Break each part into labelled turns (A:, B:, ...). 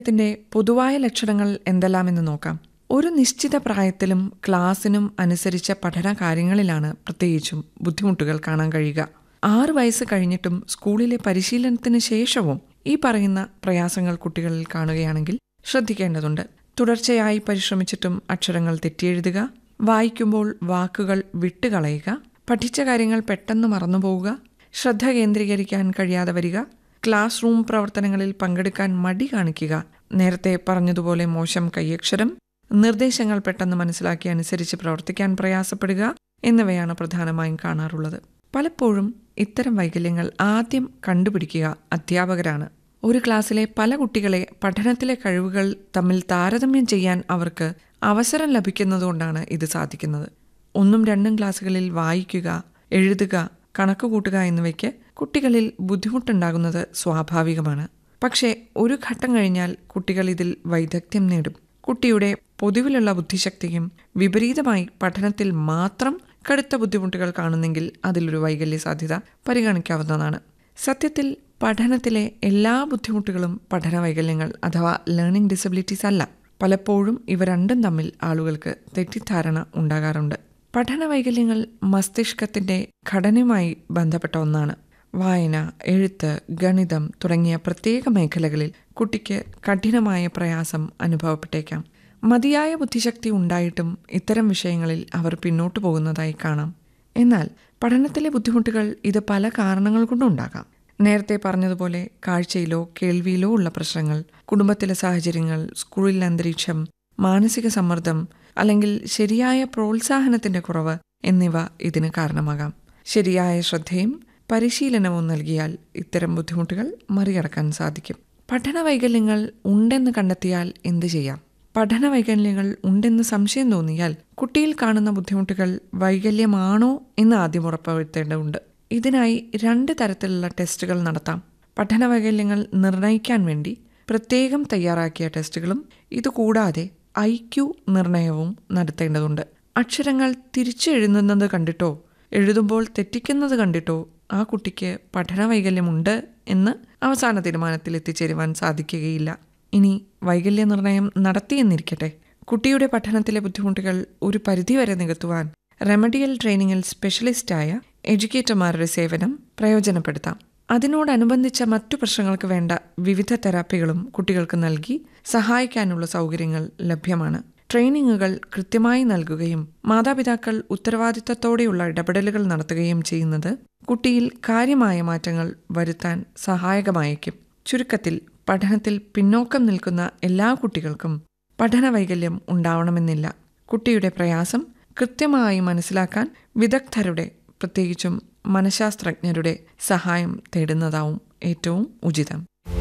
A: ത്തിന്റെ പൊതുവായ ലക്ഷണങ്ങൾ എന്തെല്ലാമെന്ന് നോക്കാം ഒരു നിശ്ചിത പ്രായത്തിലും ക്ലാസ്സിനും അനുസരിച്ച പഠന കാര്യങ്ങളിലാണ് പ്രത്യേകിച്ചും ബുദ്ധിമുട്ടുകൾ കാണാൻ കഴിയുക ആറ് വയസ്സ് കഴിഞ്ഞിട്ടും സ്കൂളിലെ പരിശീലനത്തിന് ശേഷവും ഈ പറയുന്ന പ്രയാസങ്ങൾ കുട്ടികളിൽ കാണുകയാണെങ്കിൽ ശ്രദ്ധിക്കേണ്ടതുണ്ട് തുടർച്ചയായി പരിശ്രമിച്ചിട്ടും അക്ഷരങ്ങൾ തെറ്റിയെഴുതുക വായിക്കുമ്പോൾ വാക്കുകൾ വിട്ടുകളയുക പഠിച്ച കാര്യങ്ങൾ പെട്ടെന്ന് മറന്നുപോവുക ശ്രദ്ധ കേന്ദ്രീകരിക്കാൻ കഴിയാതെ വരിക ക്ലാസ് റൂം പ്രവർത്തനങ്ങളിൽ പങ്കെടുക്കാൻ മടി കാണിക്കുക നേരത്തെ പറഞ്ഞതുപോലെ മോശം കൈയക്ഷരം നിർദ്ദേശങ്ങൾ പെട്ടെന്ന് മനസ്സിലാക്കി അനുസരിച്ച് പ്രവർത്തിക്കാൻ പ്രയാസപ്പെടുക എന്നിവയാണ് പ്രധാനമായും കാണാറുള്ളത് പലപ്പോഴും ഇത്തരം വൈകല്യങ്ങൾ ആദ്യം കണ്ടുപിടിക്കുക അധ്യാപകരാണ് ഒരു ക്ലാസ്സിലെ പല കുട്ടികളെ പഠനത്തിലെ കഴിവുകൾ തമ്മിൽ താരതമ്യം ചെയ്യാൻ അവർക്ക് അവസരം ലഭിക്കുന്നതുകൊണ്ടാണ് ഇത് സാധിക്കുന്നത് ഒന്നും രണ്ടും ക്ലാസ്സുകളിൽ വായിക്കുക എഴുതുക കണക്ക് കൂട്ടുക എന്നിവയ്ക്ക് കുട്ടികളിൽ ബുദ്ധിമുട്ടുണ്ടാകുന്നത് സ്വാഭാവികമാണ് പക്ഷേ ഒരു ഘട്ടം കഴിഞ്ഞാൽ കുട്ടികൾ ഇതിൽ വൈദഗ്ധ്യം നേടും കുട്ടിയുടെ പൊതുവിലുള്ള ബുദ്ധിശക്തിയും വിപരീതമായി പഠനത്തിൽ മാത്രം കടുത്ത ബുദ്ധിമുട്ടുകൾ കാണുന്നെങ്കിൽ അതിലൊരു വൈകല്യ സാധ്യത പരിഗണിക്കാവുന്നതാണ് സത്യത്തിൽ പഠനത്തിലെ എല്ലാ ബുദ്ധിമുട്ടുകളും പഠന വൈകല്യങ്ങൾ അഥവാ ലേണിംഗ് ഡിസബിലിറ്റീസ് അല്ല പലപ്പോഴും ഇവ രണ്ടും തമ്മിൽ ആളുകൾക്ക് തെറ്റിദ്ധാരണ ഉണ്ടാകാറുണ്ട് പഠന വൈകല്യങ്ങൾ മസ്തിഷ്കത്തിന്റെ ഘടനയുമായി ബന്ധപ്പെട്ട ഒന്നാണ് വായന എഴുത്ത് ഗണിതം തുടങ്ങിയ പ്രത്യേക മേഖലകളിൽ കുട്ടിക്ക് കഠിനമായ പ്രയാസം അനുഭവപ്പെട്ടേക്കാം മതിയായ ബുദ്ധിശക്തി ഉണ്ടായിട്ടും ഇത്തരം വിഷയങ്ങളിൽ അവർ പിന്നോട്ടു പോകുന്നതായി കാണാം എന്നാൽ പഠനത്തിലെ ബുദ്ധിമുട്ടുകൾ ഇത് പല കാരണങ്ങൾ കൊണ്ടുണ്ടാകാം നേരത്തെ പറഞ്ഞതുപോലെ കാഴ്ചയിലോ കേൾവിയിലോ ഉള്ള പ്രശ്നങ്ങൾ കുടുംബത്തിലെ സാഹചര്യങ്ങൾ സ്കൂളിലെ അന്തരീക്ഷം മാനസിക സമ്മർദ്ദം അല്ലെങ്കിൽ ശരിയായ പ്രോത്സാഹനത്തിന്റെ കുറവ് എന്നിവ ഇതിന് കാരണമാകാം ശരിയായ ശ്രദ്ധയും പരിശീലനവും നൽകിയാൽ ഇത്തരം ബുദ്ധിമുട്ടുകൾ മറികടക്കാൻ സാധിക്കും പഠന വൈകല്യങ്ങൾ ഉണ്ടെന്ന് കണ്ടെത്തിയാൽ എന്ത് ചെയ്യാം പഠന വൈകല്യങ്ങൾ ഉണ്ടെന്ന് സംശയം തോന്നിയാൽ കുട്ടിയിൽ കാണുന്ന ബുദ്ധിമുട്ടുകൾ വൈകല്യമാണോ എന്ന് ആദ്യം ഉറപ്പുവരുത്തേണ്ടതുണ്ട് ഇതിനായി രണ്ട് തരത്തിലുള്ള ടെസ്റ്റുകൾ നടത്താം പഠന വൈകല്യങ്ങൾ നിർണ്ണയിക്കാൻ വേണ്ടി പ്രത്യേകം തയ്യാറാക്കിയ ടെസ്റ്റുകളും ഇതുകൂടാതെ ഐ ക്യു നിർണയവും നടത്തേണ്ടതുണ്ട് അക്ഷരങ്ങൾ തിരിച്ചെഴുതുന്നത് കണ്ടിട്ടോ എഴുതുമ്പോൾ തെറ്റിക്കുന്നത് കണ്ടിട്ടോ ആ കുട്ടിക്ക് പഠന വൈകല്യമുണ്ട് എന്ന് അവസാന തീരുമാനത്തിൽ എത്തിച്ചേരുവാൻ സാധിക്കുകയില്ല ഇനി വൈകല്യ നിർണയം നടത്തിയെന്നിരിക്കട്ടെ കുട്ടിയുടെ പഠനത്തിലെ ബുദ്ധിമുട്ടുകൾ ഒരു പരിധിവരെ നികത്തുവാൻ റെമഡിയൽ ട്രെയിനിങ്ങിൽ സ്പെഷ്യലിസ്റ്റായ എഡ്യൂക്കേറ്റർമാരുടെ സേവനം പ്രയോജനപ്പെടുത്താം അതിനോടനുബന്ധിച്ച മറ്റു പ്രശ്നങ്ങൾക്ക് വേണ്ട വിവിധ തെറാപ്പികളും കുട്ടികൾക്ക് നൽകി സഹായിക്കാനുള്ള സൗകര്യങ്ങൾ ലഭ്യമാണ് ട്രെയിനിങ്ങുകൾ കൃത്യമായി നൽകുകയും മാതാപിതാക്കൾ ഉത്തരവാദിത്തത്തോടെയുള്ള ഇടപെടലുകൾ നടത്തുകയും ചെയ്യുന്നത് കുട്ടിയിൽ കാര്യമായ മാറ്റങ്ങൾ വരുത്താൻ സഹായകമായേക്കും ചുരുക്കത്തിൽ പഠനത്തിൽ പിന്നോക്കം നിൽക്കുന്ന എല്ലാ കുട്ടികൾക്കും പഠന വൈകല്യം ഉണ്ടാവണമെന്നില്ല കുട്ടിയുടെ പ്രയാസം കൃത്യമായി മനസ്സിലാക്കാൻ വിദഗ്ധരുടെ പ്രത്യേകിച്ചും മനഃശാസ്ത്രജ്ഞരുടെ സഹായം തേടുന്നതാവും ഏറ്റവും ഉചിതം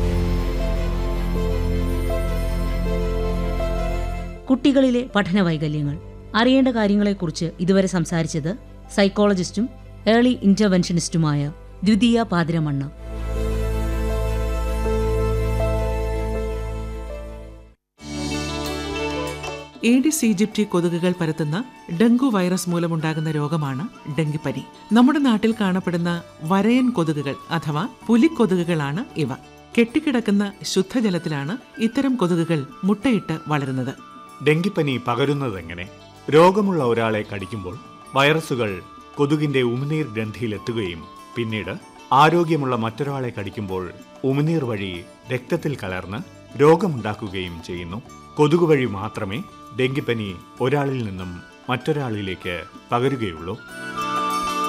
B: കുട്ടികളിലെ പഠന വൈകല്യങ്ങൾ അറിയേണ്ട കാര്യങ്ങളെക്കുറിച്ച് ഇതുവരെ സംസാരിച്ചത് സൈക്കോളജിസ്റ്റും ഏർലി ഇന്റർവെൻഷനിസ്റ്റുമായ ദ്വിതീയ പാതിരമണ്ണ
C: ഏഡിസ് ഈജിപ്റ്റി കൊതുകുകൾ പരത്തുന്ന ഡെങ്കു വൈറസ് മൂലമുണ്ടാകുന്ന രോഗമാണ് ഡെങ്കിപ്പനി നമ്മുടെ നാട്ടിൽ കാണപ്പെടുന്ന വരയൻ കൊതുകുകൾ അഥവാ പുലിക്കൊതുകുകളാണ് ഇവ കെട്ടിക്കിടക്കുന്ന ശുദ്ധജലത്തിലാണ് ഇത്തരം കൊതുകുകൾ മുട്ടയിട്ട് വളരുന്നത്
D: ഡെങ്കിപ്പനി പകരുന്നതെങ്ങനെ രോഗമുള്ള ഒരാളെ കടിക്കുമ്പോൾ വൈറസുകൾ കൊതുകിന്റെ ഉമിനീർ ഗ്രന്ഥിയിലെത്തുകയും പിന്നീട് ആരോഗ്യമുള്ള മറ്റൊരാളെ കടിക്കുമ്പോൾ ഉമിനീർ വഴി രക്തത്തിൽ കലർന്ന് രോഗമുണ്ടാക്കുകയും ചെയ്യുന്നു കൊതുക് വഴി മാത്രമേ ഡെങ്കിപ്പനി ഒരാളിൽ നിന്നും മറ്റൊരാളിലേക്ക് പകരുകയുള്ളൂ